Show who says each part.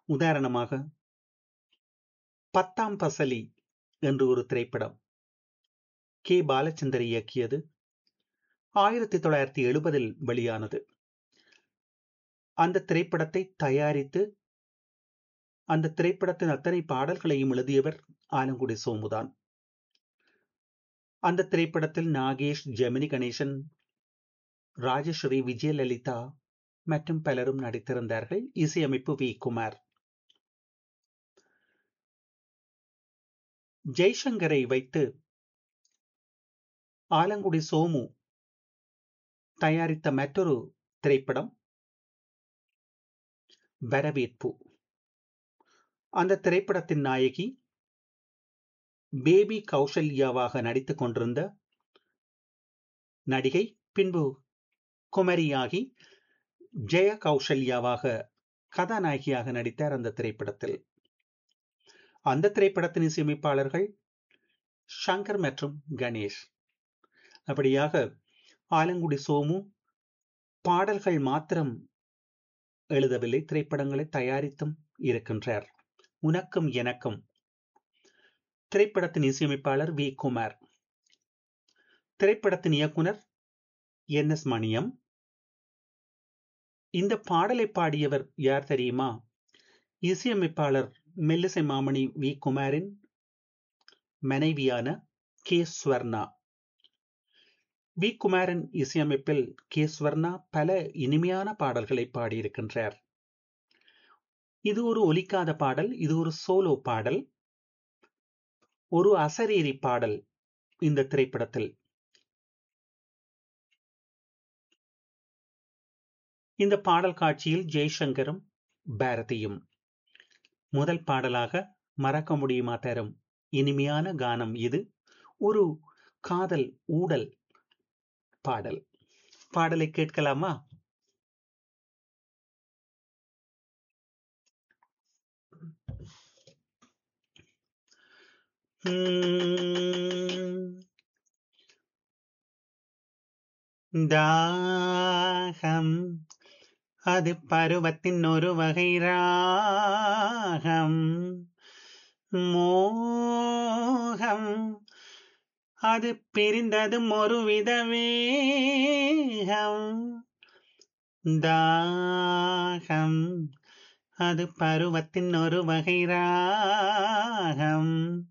Speaker 1: உதாரணமாக பத்தாம் பசலி என்று ஒரு திரைப்படம் கே பாலச்சந்தர் இயக்கியது ஆயிரத்தி தொள்ளாயிரத்தி எழுபதில் வெளியானது அந்த திரைப்படத்தை தயாரித்து அந்த திரைப்படத்தின் அத்தனை பாடல்களையும் எழுதியவர் ஆலங்குடி சோமுதான் அந்த திரைப்படத்தில் நாகேஷ் ஜெமினி கணேசன் ராஜஸ்ரீ விஜயலலிதா மற்றும் பலரும் நடித்திருந்தார்கள் இசையமைப்பு வி குமார் ஜெய்சங்கரை வைத்து ஆலங்குடி சோமு தயாரித்த மற்றொரு திரைப்படம் வரவேற்பு அந்த திரைப்படத்தின் நாயகி பேபி கௌசல்யாவாக நடித்துக் கொண்டிருந்த நடிகை பின்பு குமரியாகி ஜெய கௌசல்யாவாக கதாநாயகியாக நடித்தார் அந்த திரைப்படத்தில் அந்த திரைப்படத்தின் இசையமைப்பாளர்கள் ஷங்கர் மற்றும் கணேஷ் அப்படியாக ஆலங்குடி சோமு பாடல்கள் மாத்திரம் எழுதவில்லை திரைப்படங்களை தயாரித்தும் இருக்கின்றார் உனக்கும் எனக்கும் திரைப்படத்தின் இசையமைப்பாளர் வி குமார் திரைப்படத்தின் இயக்குனர் என் எஸ் மணியம் இந்த பாடலை பாடியவர் யார் தெரியுமா இசையமைப்பாளர் மெல்லிசை மாமணி வி குமாரின் மனைவியான கே ஸ்வர்ணா வி குமாரன் இசையமைப்பில் கே ஸ்வர்ணா பல இனிமையான பாடல்களை பாடியிருக்கின்றார் இது ஒரு ஒலிக்காத பாடல் இது ஒரு சோலோ பாடல் ஒரு அசரீரி பாடல் இந்த திரைப்படத்தில் இந்த பாடல் காட்சியில் ஜெய்சங்கரும் பாரதியும் முதல் பாடலாக மறக்க முடியுமா தரும் இனிமையான கானம் இது ஒரு காதல் ஊடல் பாடல் பாடலை கேட்கலாமா தாகம் அது பருவத்தின் ஒரு வகை ராகம் மோகம் அது பிரிந்ததும் ஒரு வித வேகம் தாகம் அது பருவத்தின் ஒரு வகை ராகம்